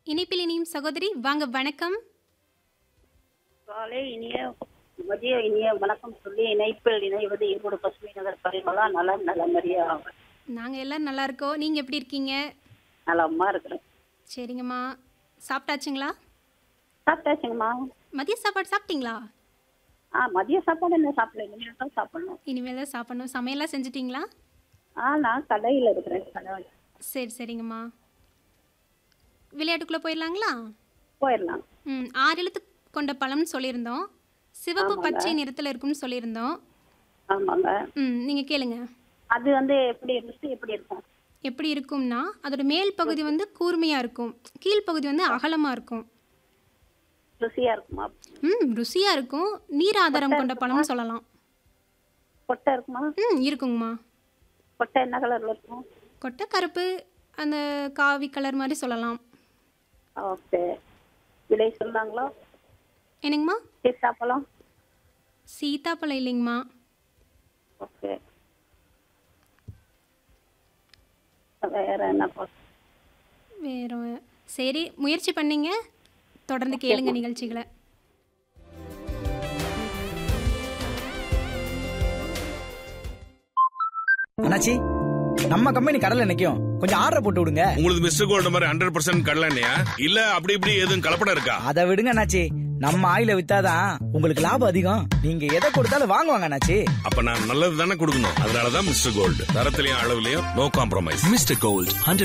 இணைப்பில் இனியும் சகோதரி வாங்க வணக்கம் காலை இனிய மதிய இனிய வணக்கம் சொல்லி இணைப்பில் இணைவது ஈரோடு பசுமை நகர் பரிமளா நலம் நலமறியா நாங்க எல்லாம் நல்லா இருக்கோம் நீங்க எப்படி இருக்கீங்க நலமா இருக்கிறேன் சரிங்கம்மா சாப்பிட்டாச்சுங்களா சாப்பிட்டாச்சுங்கம்மா மதிய சாப்பாடு சாப்பிட்டீங்களா ஆ மதிய சாப்பாடு என்ன சாப்பிடல இனிமேல் தான் சாப்பிடணும் இனிமேல் தான் சாப்பிடணும் சமையல்லாம் செஞ்சிட்டிங்களா ஆ நான் கடையில் இருக்கிறேன் கடை சரி சரிங்கம்மா விளையாட்டுக்குள்ளே போயிடலாங்களா போயிடலாம் ம் ஆறு எழுத்து கொண்ட பழம்னு சொல்லியிருந்தோம் சிவப்பு ஆமாங்க. பச்சை நிறத்தில் இருக்கும்னு சொல்லியிருந்தோம் ஆமாங்க ம் நீங்கள் கேளுங்க அது வந்து எப்படி ருசி எப்படி இருக்கும் எப்படி இருக்கும்னா அதோட மேல் பகுதி வந்து கூர்மையாக இருக்கும் கீழ்ப்பகுதி வந்து அகலமாக இருக்கும் ருசியா இருக்குமா ம் ருசியாக இருக்கும் நீர் ஆதாரம் கொண்ட பழம்னு சொல்லலாம் கொட்டை இருக்குமா ம் இருக்குங்கம்மா கொட்டை என்ன கலர்ல இருக்கும் கொட்டை கருப்பு அந்த காவி கலர் மாதிரி சொல்லலாம் ஓகே விலை சொல்லாங்களோ என்னங்கம்மா சீத்தாப்பழம் சீத்தாப்பழம் இல்லைங்கம்மா ஓகே வேற என்ன பழம்? வேற சரி முயற்சி பண்ணீங்க தொடர்ந்து கேளுங்க நிகழ்ச்சிகளை அண்ணாச்சி நம்ம கம்பெனி கடல்ல நிக்கும் கொஞ்சம் ஆர்டர் போட்டு விடுங்க உங்களுக்கு மிஸ்டர் கோல்டு மாதிரி ஹண்ட்ரட் பர்சன்ட் கடலண்ணையா இல்ல அப்படி இப்படி எதுவும் கலப்படம் இருக்கா அதை விடுங்க அண்ணாச்சி நம்ம ஆயில வித்தாதான் உங்களுக்கு லாபம் அதிகம் நீங்க எதை கொடுத்தாலும் வாங்குவாங்க அண்ணாச்சி அப்ப நான் நல்லது தானே கொடுக்கணும் அதனாலதான் மிஸ்டர் கோல்டு தரத்திலையும் அளவுலயும் நோ காம்ப்ரமைஸ் மிஸ்டர் கோல்ட்